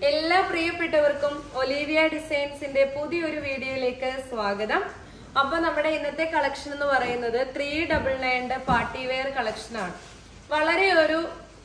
എല്ലാ പ്രിയപ്പെട്ടവർക്കും ഒലീവിയ ഡിസൈൻസിന്റെ പുതിയൊരു വീഡിയോയിലേക്ക് സ്വാഗതം അപ്പൊ നമ്മുടെ ഇന്നത്തെ കളക്ഷൻ എന്ന് പറയുന്നത് ത്രീ ഡബിൾ നയൻ്റെ പാർട്ടി വെയർ കളക്ഷൻ ആണ് വളരെ ഒരു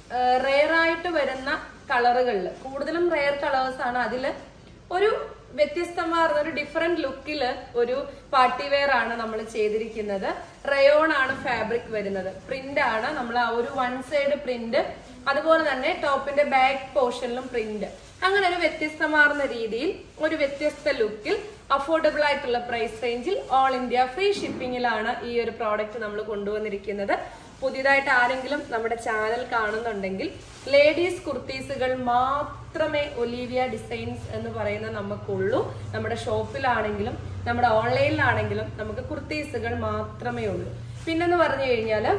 റെയർ ആയിട്ട് വരുന്ന കളറുകളിൽ കൂടുതലും റെയർ കളേഴ്സ് ആണ് അതില് ഒരു വ്യത്യസ്തമാർന്ന ഒരു ഡിഫറെന്റ് ലുക്കില് ഒരു പാർട്ടി വെയർ ആണ് നമ്മൾ ചെയ്തിരിക്കുന്നത് റയോൺ ആണ് ഫാബ്രിക് വരുന്നത് പ്രിന്റ് ആണ് നമ്മൾ ആ ഒരു വൺ സൈഡ് പ്രിന്റ് അതുപോലെ തന്നെ ടോപ്പിന്റെ ബാക്ക് പോർഷനിലും പ്രിന്റ് അങ്ങനെ ഒരു വ്യത്യസ്തമാർന്ന രീതിയിൽ ഒരു വ്യത്യസ്ത ലുക്കിൽ അഫോർഡബിൾ ആയിട്ടുള്ള പ്രൈസ് റേഞ്ചിൽ ഓൾ ഇന്ത്യ ഫ്രീ ഷിപ്പിംഗിലാണ് ഈ ഒരു പ്രോഡക്റ്റ് നമ്മൾ കൊണ്ടുവന്നിരിക്കുന്നത് പുതിയതായിട്ട് ആരെങ്കിലും നമ്മുടെ ചാനൽ കാണുന്നുണ്ടെങ്കിൽ ലേഡീസ് കുർത്തീസുകൾ മാത്രമേ ഒലീവിയ ഡിസൈൻസ് എന്ന് പറയുന്ന നമുക്കുള്ളൂ നമ്മുടെ ഷോപ്പിലാണെങ്കിലും നമ്മുടെ ഓൺലൈനിലാണെങ്കിലും നമുക്ക് കുർത്തീസുകൾ മാത്രമേ ഉള്ളൂ പിന്നെന്ന് പറഞ്ഞു കഴിഞ്ഞാല്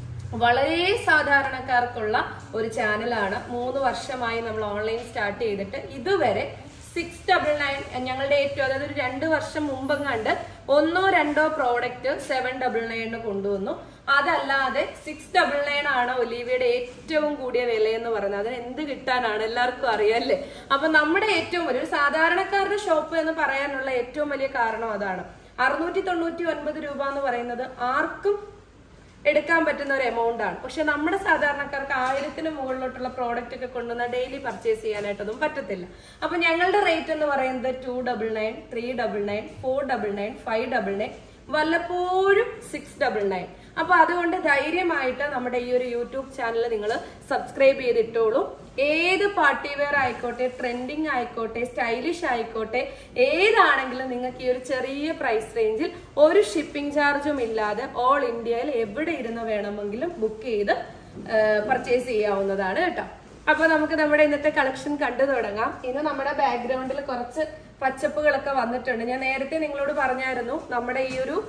വളരെ സാധാരണക്കാർക്കുള്ള ഒരു ചാനലാണ് മൂന്ന് വർഷമായി നമ്മൾ ഓൺലൈൻ സ്റ്റാർട്ട് ചെയ്തിട്ട് ഇതുവരെ സിക്സ് ഡബിൾ നയൻ ഞങ്ങളുടെ ഏറ്റവും അതായത് ഒരു രണ്ട് വർഷം മുമ്പെങ്ങാണ്ട് ഒന്നോ രണ്ടോ പ്രോഡക്റ്റ് സെവൻ ഡബിൾ നയന് കൊണ്ടുവന്നു അതല്ലാതെ സിക്സ് ഡബിൾ നയൻ ആണ് ഒലീവിയുടെ ഏറ്റവും കൂടിയ വില എന്ന് പറയുന്നത് അതിന് എന്ത് കിട്ടാനാണ് എല്ലാവർക്കും അറിയാല്ലേ അപ്പൊ നമ്മുടെ ഏറ്റവും വലിയ ഒരു സാധാരണക്കാരുടെ ഷോപ്പ് എന്ന് പറയാനുള്ള ഏറ്റവും വലിയ കാരണം അതാണ് അറുന്നൂറ്റി തൊണ്ണൂറ്റി ഒൻപത് രൂപ എന്ന് പറയുന്നത് ആർക്കും എടുക്കാൻ പറ്റുന്ന ഒരു എമൗണ്ട് ആണ് പക്ഷെ നമ്മുടെ സാധാരണക്കാർക്ക് ആയിരത്തിന് മുകളിലോട്ടുള്ള പ്രോഡക്റ്റ് ഒക്കെ കൊണ്ടുവന്ന ഡെയിലി പർച്ചേസ് ചെയ്യാനായിട്ടൊന്നും പറ്റത്തില്ല അപ്പൊ ഞങ്ങളുടെ റേറ്റ് എന്ന് പറയുന്നത് two double nine three double nine four double nine five double nine വല്ലപ്പോഴും സിക്സ് ഡബിൾ നയൻ അപ്പൊ അതുകൊണ്ട് ധൈര്യമായിട്ട് നമ്മുടെ ഈ ഒരു യൂട്യൂബ് ചാനൽ നിങ്ങൾ സബ്സ്ക്രൈബ് ചെയ്തിട്ടോളൂ ഏത് പാർട്ടി വെയർ ആയിക്കോട്ടെ ട്രെൻഡിങ് ആയിക്കോട്ടെ സ്റ്റൈലിഷ് ആയിക്കോട്ടെ ഏതാണെങ്കിലും നിങ്ങൾക്ക് ഈ ഒരു ചെറിയ പ്രൈസ് റേഞ്ചിൽ ഒരു ഷിപ്പിംഗ് ചാർജും ഇല്ലാതെ ഓൾ ഇന്ത്യയിൽ എവിടെ ഇരുന്ന് വേണമെങ്കിലും ബുക്ക് ചെയ്ത് പർച്ചേസ് ചെയ്യാവുന്നതാണ് കേട്ടോ അപ്പൊ നമുക്ക് നമ്മുടെ ഇന്നത്തെ കളക്ഷൻ കണ്ടു തുടങ്ങാം ഇന്ന് നമ്മുടെ ബാക്ക്ഗ്രൗണ്ടിൽ കുറച്ച് പച്ചപ്പുകളൊക്കെ വന്നിട്ടുണ്ട് ഞാൻ നേരത്തെ നിങ്ങളോട് പറഞ്ഞായിരുന്നു നമ്മുടെ ഈ ഒരു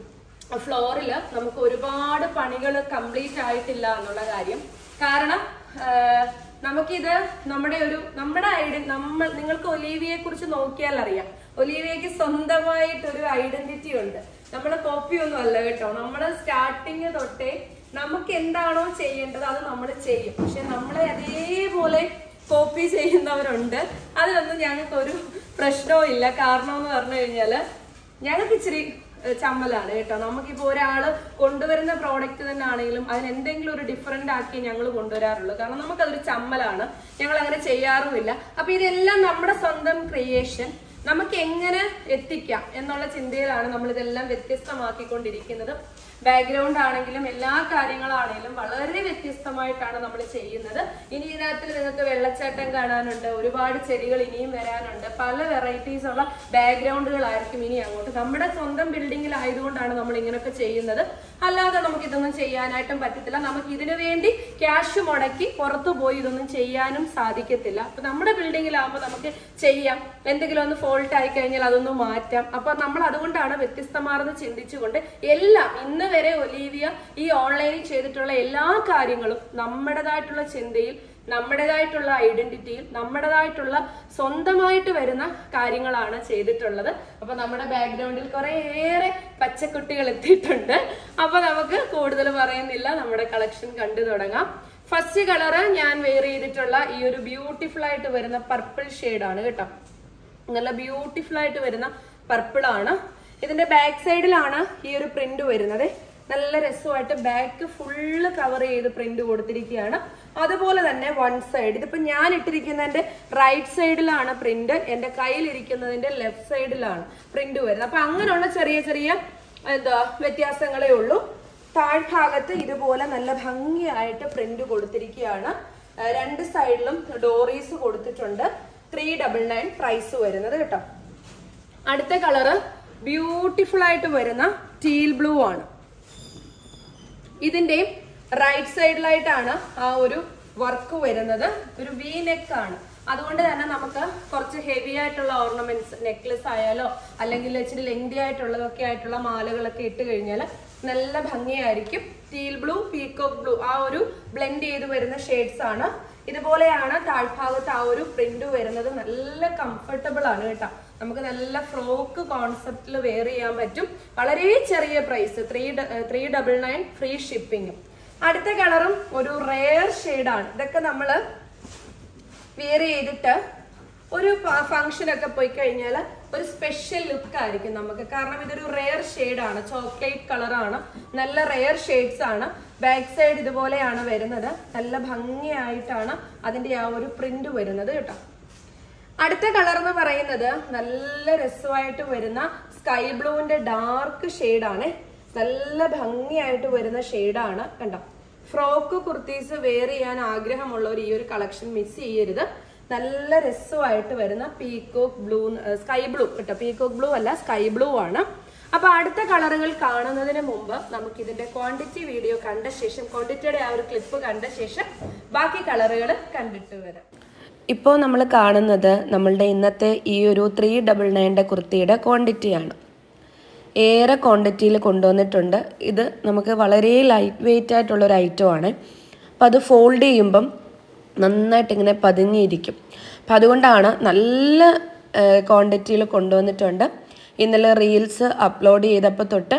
ഫ്ലോറിൽ നമുക്ക് ഒരുപാട് പണികൾ കംപ്ലീറ്റ് ആയിട്ടില്ല എന്നുള്ള കാര്യം കാരണം ആഹ്, നമുക്കിത് നമ്മുടെ ഒരു നമ്മുടെ ഐഡി നമ്മൾ നിങ്ങൾക്ക് ഒലീവിയെ കുറിച്ച് നോക്കിയാൽ അറിയാം ഒലീവിയക്ക് സ്വന്തമായിട്ട് ഒരു ഐഡന്റിറ്റി ഉണ്ട് നമ്മളെ കോപ്പി ഒന്നും അല്ല കേട്ടോ നമ്മൾ സ്റ്റാർട്ടിങ് തൊട്ടേ നമുക്ക് എന്താണോ ചെയ്യേണ്ടത് അത് നമ്മൾ ചെയ്യും പക്ഷെ നമ്മളെ അതേപോലെ കോപ്പി ചെയ്യുന്നവരുണ്ട് അതിലൊന്നും ഞങ്ങൾക്ക് ഒരു പ്രശ്നവും ഇല്ല കാരണം എന്ന് പറഞ്ഞു കഴിഞ്ഞാല് ഞങ്ങൾക്ക് ഇച്ചിരി ഏഹ്, ചമ്മലാണ് കേട്ടോ നമുക്കിപ്പോ ഒരാള് കൊണ്ടുവരുന്ന പ്രോഡക്റ്റ് തന്നെ ആണെങ്കിലും അതിന് എന്തെങ്കിലും ഒരു ഡിഫറെന്റ് ആക്കി ഞങ്ങൾ കൊണ്ടുവരാറുള്ളൂ കാരണം നമുക്കതൊരു ചമ്മലാണ് ഞങ്ങൾ അങ്ങനെ ചെയ്യാറുമില്ല അപ്പൊ ഇതെല്ലാം നമ്മുടെ സ്വന്തം ക്രിയേഷൻ നമുക്ക് എങ്ങനെ എത്തിക്കാം എന്നുള്ള ചിന്തയിലാണ് നമ്മൾ ഇതെല്ലാം വ്യത്യസ്തമാക്കിക്കൊണ്ടിരിക്കുന്നത് ബാക്ക്ഗ്രൗണ്ട് ആണെങ്കിലും എല്ലാ കാര്യങ്ങളാണെങ്കിലും വളരെ വ്യത്യസ്തമായിട്ടാണ് നമ്മൾ ചെയ്യുന്നത് ഇനി ഇതിനകത്ത് നിങ്ങൾക്ക് വെള്ളച്ചാട്ടം കാണാനുണ്ട് ഒരുപാട് ചെടികൾ ഇനിയും വരാനുണ്ട് പല വെറൈറ്റീസ് ഉള്ള ബാക്ക്ഗ്രൗണ്ടുകളായിരിക്കും ഇനി അങ്ങോട്ട് നമ്മുടെ സ്വന്തം ബിൽഡിങ്ങിലായതുകൊണ്ടാണ് നമ്മൾ ഇങ്ങനെയൊക്കെ ചെയ്യുന്നത് അല്ലാതെ നമുക്ക് ഇതൊന്നും ചെയ്യാനായിട്ടും പറ്റത്തില്ല നമുക്ക് ഇതിനു വേണ്ടി ക്യാഷ് മുടക്കി പുറത്തു പോയി ഇതൊന്നും ചെയ്യാനും സാധിക്കത്തില്ല അപ്പൊ നമ്മുടെ ബിൽഡിങ്ങിലാകുമ്പോൾ നമുക്ക് ചെയ്യാം എന്തെങ്കിലും ഒന്ന് ഫോൾട്ട് ആയി കഴിഞ്ഞാൽ അതൊന്ന് മാറ്റാം അപ്പൊ നമ്മൾ അതുകൊണ്ടാണ് വ്യത്യസ്തമാർന്ന് ചിന്തിച്ചുകൊണ്ട് എല്ലാം ഇന്ന് വരെ ഒലീവിയ ഈ ഓൺലൈനിൽ ചെയ്തിട്ടുള്ള എല്ലാ കാര്യങ്ങളും നമ്മുടേതായിട്ടുള്ള ചിന്തയിൽ നമ്മുടേതായിട്ടുള്ള ഐഡന്റിറ്റിയിൽ നമ്മുടേതായിട്ടുള്ള സ്വന്തമായിട്ട് വരുന്ന കാര്യങ്ങളാണ് ചെയ്തിട്ടുള്ളത് അപ്പൊ നമ്മുടെ ബാക്ക്ഗ്രൗണ്ടിൽ കുറെ ഏറെ പച്ചക്കുട്ടികൾ എത്തിയിട്ടുണ്ട് അപ്പൊ നമുക്ക് കൂടുതൽ പറയുന്നില്ല നമ്മുടെ കളക്ഷൻ കണ്ടു തുടങ്ങാം ഫസ്റ്റ് കളറ് ഞാൻ വെയർ ചെയ്തിട്ടുള്ള ഈ ഒരു ബ്യൂട്ടിഫുൾ ആയിട്ട് വരുന്ന പർപ്പിൾ ആണ് കേട്ടോ നല്ല ബ്യൂട്ടിഫുൾ ആയിട്ട് വരുന്ന പർപ്പിൾ ആണ് ഇതിന്റെ ബാക്ക് സൈഡിലാണ് ഈ ഒരു പ്രിന്റ് വരുന്നത് നല്ല രസമായിട്ട് ബാക്ക് ഫുള്ള് കവർ ചെയ്ത് പ്രിന്റ് കൊടുത്തിരിക്കുകയാണ് അതുപോലെ തന്നെ വൺ സൈഡ് ഇതിപ്പോ ഞാൻ ഇട്ടിരിക്കുന്നതിന്റെ റൈറ്റ് സൈഡിലാണ് പ്രിന്റ് എന്റെ കയ്യിലിരിക്കുന്നതിന്റെ ലെഫ്റ്റ് സൈഡിലാണ് പ്രിന്റ് വരുന്നത് അപ്പൊ അങ്ങനെയുള്ള ചെറിയ ചെറിയ എന്താ വ്യത്യാസങ്ങളേ ഉള്ളൂ താഴ്ഭാഗത്ത് ഇതുപോലെ നല്ല ഭംഗിയായിട്ട് പ്രിന്റ് കൊടുത്തിരിക്കുകയാണ് ആ, രണ്ട് സൈഡിലും ഡോറീസ് കൊടുത്തിട്ടുണ്ട് ത്രീ ഡബിൾ നയൻ പ്രൈസ് വരുന്നത് കേട്ടോ അടുത്ത കളറ് ബ്യൂട്ടിഫുൾ ആയിട്ട് വരുന്ന ടീൽ ബ്ലൂ ആണ് ഇതിന്റെ റൈറ്റ് സൈഡിലായിട്ടാണ് ആ ഒരു വർക്ക് വരുന്നത് ഒരു വി നെക്ക് ആണ് അതുകൊണ്ട് തന്നെ നമുക്ക് കുറച്ച് ഹെവി ആയിട്ടുള്ള ഓർണമെന്റ്സ് നെക്ലസ് ആയാലോ അല്ലെങ്കിൽ ഇച്ചിരി ലെങ്തി ആയിട്ടുള്ളതൊക്കെ ആയിട്ടുള്ള മാലകളൊക്കെ ഇട്ട് കഴിഞ്ഞാൽ നല്ല ഭംഗിയായിരിക്കും ടീൽ ബ്ലൂ പീക്കോക്ക് ബ്ലൂ ആ ഒരു ബ്ലെൻഡ് ചെയ്ത് വരുന്ന ഷെയ്ഡ്സ് ആണ് ഇതുപോലെയാണ് താഴ്ഭാഗത്ത് ആ ഒരു പ്രിന്റ് വരുന്നത് നല്ല കംഫർട്ടബിൾ ആണ് കേട്ടോ നമുക്ക് നല്ല ഫ്രോക്ക് കോൺസെപ്റ്റിൽ വെയർ ചെയ്യാൻ പറ്റും വളരെ ചെറിയ price three three double nine free shipping അടുത്ത കളറും ഒരു റെയർ ആണ് ഇതൊക്കെ നമ്മൾ വെയർ ചെയ്തിട്ട് ഒരു ഫംഗ്ഷൻ ഒക്കെ പോയി കഴിഞ്ഞാൽ ഒരു സ്പെഷ്യൽ ലുക്ക് ആയിരിക്കും നമുക്ക് കാരണം ഇതൊരു റെയർ ആണ് ചോക്ലേറ്റ് കളറാണ് നല്ല റെയർ ഷെയ്ഡ്സ് ആണ് ബാക്ക് സൈഡ് ഇതുപോലെയാണ് വരുന്നത് നല്ല ഭംഗിയായിട്ടാണ് അതിന്റെ ആ ഒരു പ്രിന്റ് വരുന്നത് കേട്ടോ അടുത്ത കളർ എന്ന് പറയുന്നത് നല്ല രസമായിട്ട് വരുന്ന സ്കൈ ബ്ലൂവിന്റെ ഡാർക്ക് ആണ് നല്ല ഭംഗിയായിട്ട് വരുന്ന ഷെയ്ഡാണ് കണ്ടോ ഫ്രോക്ക് കുർത്തീസ് വെയർ ചെയ്യാൻ ആഗ്രഹമുള്ളവർ ഈ ഒരു കളക്ഷൻ മിസ് ചെയ്യരുത് നല്ല രസമായിട്ട് വരുന്ന പീക്കോക്ക് ബ്ലൂ സ്കൈ ബ്ലൂ കേട്ടോ പീക്കോക്ക് ബ്ലൂ അല്ല സ്കൈ ബ്ലൂ ആണ് അപ്പൊ അടുത്ത കളറുകൾ കാണുന്നതിന് മുമ്പ് നമുക്ക് ഇതിന്റെ ക്വാണ്ടിറ്റി വീഡിയോ കണ്ട ശേഷം ക്വാണ്ടിറ്റിയുടെ ആ ഒരു ക്ലിപ്പ് കണ്ട ശേഷം ബാക്കി കളറുകൾ കണ്ടിട്ട് വരാം ഇപ്പോൾ നമ്മൾ കാണുന്നത് നമ്മളുടെ ഇന്നത്തെ ഈ ഒരു ത്രീ ഡബിൾ നയൻ്റെ കുർത്തിയുടെ ക്വാണ്ടിറ്റിയാണ് ഏറെ ക്വാണ്ടിറ്റിയിൽ കൊണ്ടുവന്നിട്ടുണ്ട് ഇത് നമുക്ക് വളരെ ലൈറ്റ് വെയിറ്റ് ആയിട്ടുള്ളൊരു ഐറ്റമാണ് അപ്പോൾ അത് ഫോൾഡ് ചെയ്യുമ്പം നന്നായിട്ട് ഇങ്ങനെ പതുങ്ങിയിരിക്കും അപ്പം അതുകൊണ്ടാണ് നല്ല ക്വാണ്ടിറ്റിയിൽ കൊണ്ടുവന്നിട്ടുണ്ട് ഇന്നലെ റീൽസ് അപ്ലോഡ് ചെയ്തപ്പോൾ തൊട്ട്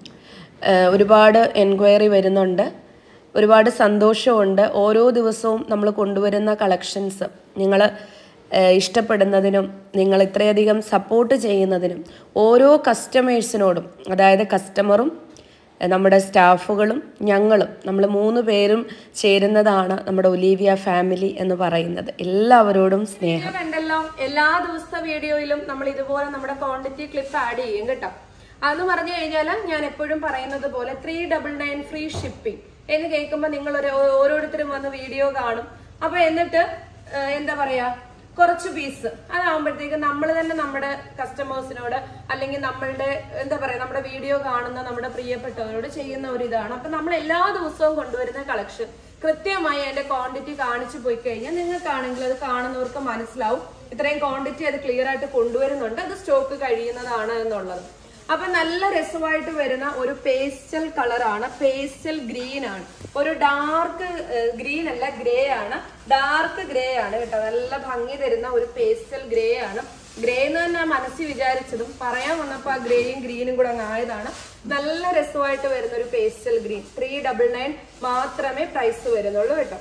ഏഹ് ഒരുപാട് എൻക്വയറി വരുന്നുണ്ട് ഒരുപാട് സന്തോഷമുണ്ട് ഓരോ ദിവസവും നമ്മൾ കൊണ്ടുവരുന്ന കളക്ഷൻസ് നിങ്ങൾ ഇഷ്ടപ്പെടുന്നതിനും നിങ്ങൾ ഇത്രയധികം സപ്പോർട്ട് ചെയ്യുന്നതിനും ഓരോ കസ്റ്റമേഴ്സിനോടും അതായത് കസ്റ്റമറും ഏഹ് നമ്മുടെ സ്റ്റാഫുകളും ഞങ്ങളും നമ്മൾ മൂന്ന് പേരും ചേരുന്നതാണ് നമ്മുടെ ഒലീവിയ ഫാമിലി എന്ന് പറയുന്നത് എല്ലാവരോടും സ്നേഹം വീഡിയോ കണ്ടല്ലോ എല്ലാ ദിവസത്തെ വീഡിയോയിലും നമ്മൾ ഇതുപോലെ നമ്മുടെ ക്വാണ്ടിറ്റി ക്ലിപ്പ് ആഡ് ചെയ്യും കേട്ടോ അതെന്ന് പറഞ്ഞു കഴിഞ്ഞാൽ ഞാൻ എപ്പോഴും പറയുന്നത് പോലെ three double nine free shipping എന്ന് കേൾക്കുമ്പോൾ നിങ്ങൾ ഒരു ഓരോരുത്തരും വന്ന് വീഡിയോ കാണും അപ്പൊ എന്നിട്ട് ആ, എന്താ പറയാ കുറച്ച് പീസ് അതാവുമ്പോഴത്തേക്ക് നമ്മൾ തന്നെ നമ്മുടെ കസ്റ്റമേഴ്സിനോട് അല്ലെങ്കിൽ നമ്മളുടെ എന്താ പറയാ നമ്മുടെ വീഡിയോ കാണുന്ന നമ്മുടെ പ്രിയപ്പെട്ടവരോട് ചെയ്യുന്ന ഒരു ഇതാണ് അപ്പൊ നമ്മൾ എല്ലാ ദിവസവും കൊണ്ടുവരുന്ന കളക്ഷൻ കൃത്യമായി അതിന്റെ ക്വാണ്ടിറ്റി കാണിച്ചു പോയി കഴിഞ്ഞാൽ നിങ്ങൾക്കാണെങ്കിൽ അത് കാണുന്നവർക്ക് മനസ്സിലാവും ഇത്രയും ക്വാണ്ടിറ്റി അത് ക്ലിയർ ആയിട്ട് കൊണ്ടുവരുന്നുണ്ട് അത് സ്റ്റോക്ക് കഴിയുന്നതാണ് എന്നുള്ളത് അപ്പൊ നല്ല രസമായിട്ട് വരുന്ന ഒരു പേസ്റ്റൽ കളറാണ് പേസ്റ്റൽ ഗ്രീൻ ആണ് ഒരു ഡാർക്ക് ഗ്രീൻ അല്ല ഗ്രേ ആണ് ഡാർക്ക് ഗ്രേ ആണ് കേട്ടോ നല്ല ഭംഗി തരുന്ന ഒരു പേസ്റ്റൽ ഗ്രേ ആണ് ഗ്രേ എന്ന് തന്നെ മനസ്സിൽ വിചാരിച്ചതും പറയാൻ വന്നപ്പോ ആ ഗ്രേയും ഗ്രീനും കൂടെ അങ്ങ് ആയതാണ് നല്ല രസമായിട്ട് വരുന്ന ഒരു pastel green three double nine മാത്രമേ പ്രൈസ് വരുന്നുള്ളൂ കേട്ടോ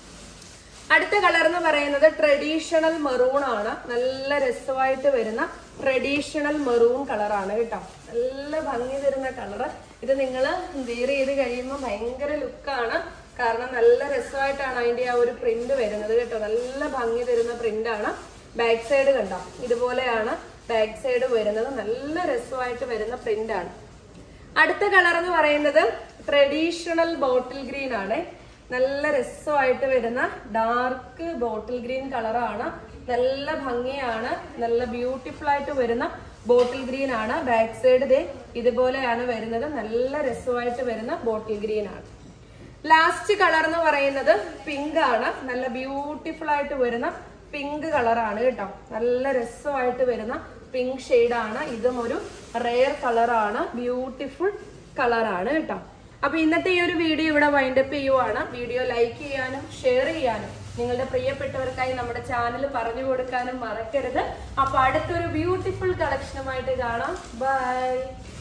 അടുത്ത കളർ എന്ന് പറയുന്നത് ട്രഡീഷണൽ മെറൂൺ ആണ് നല്ല രസമായിട്ട് വരുന്ന ട്രഡീഷണൽ മെറൂൺ കളറാണ് കേട്ടോ നല്ല ഭംഗി തരുന്ന കളർ ഇത് നിങ്ങൾ വെയർ ചെയ്ത് കഴിയുമ്പോൾ ഭയങ്കര ലുക്കാണ് കാരണം നല്ല രസമായിട്ടാണ് അതിന്റെ ആ ഒരു പ്രിന്റ് വരുന്നത് കേട്ടോ നല്ല ഭംഗി തരുന്ന പ്രിന്റ് ആണ് ബാക്ക് സൈഡ് കണ്ടോ ഇതുപോലെയാണ് ബാക്ക് സൈഡ് വരുന്നത് നല്ല രസമായിട്ട് വരുന്ന പ്രിന്റ് ആണ് അടുത്ത കളർ എന്ന് പറയുന്നത് ട്രഡീഷണൽ ബോട്ടിൽ ഗ്രീൻ ആണ് നല്ല രസമായിട്ട് വരുന്ന ഡാർക്ക് ബോട്ടിൽ ഗ്രീൻ കളറാണ് നല്ല ഭംഗിയാണ് നല്ല ബ്യൂട്ടിഫുൾ ആയിട്ട് വരുന്ന ബോട്ടിൽ ഗ്രീൻ ആണ് ബാക്ക് സൈഡ് ദേ ഇതുപോലെയാണ് വരുന്നത് നല്ല രസമായിട്ട് വരുന്ന ബോട്ടിൽ ഗ്രീൻ ആണ് ലാസ്റ്റ് കളർ എന്ന് പറയുന്നത് പിങ്ക് ആണ് നല്ല ബ്യൂട്ടിഫുൾ ആയിട്ട് വരുന്ന പിങ്ക് കളറാണ് കേട്ടോ നല്ല രസമായിട്ട് വരുന്ന പിങ്ക് ആണ് ഇതും ഒരു റെയർ കളറാണ് ബ്യൂട്ടിഫുൾ കളറാണ് കേട്ടോ അപ്പൊ ഇന്നത്തെ ഈ ഒരു വീഡിയോ ഇവിടെ വൈൻഡപ്പ് ചെയ്യുവാണ് വീഡിയോ ലൈക്ക് ചെയ്യാനും ഷെയർ ചെയ്യാനും നിങ്ങളുടെ പ്രിയപ്പെട്ടവർക്കായി നമ്മുടെ ചാനൽ പറഞ്ഞു കൊടുക്കാനും മറക്കരുത് അപ്പൊ അടുത്തൊരു ബ്യൂട്ടിഫുൾ കളക്ഷനുമായിട്ട് കാണാം ബൈ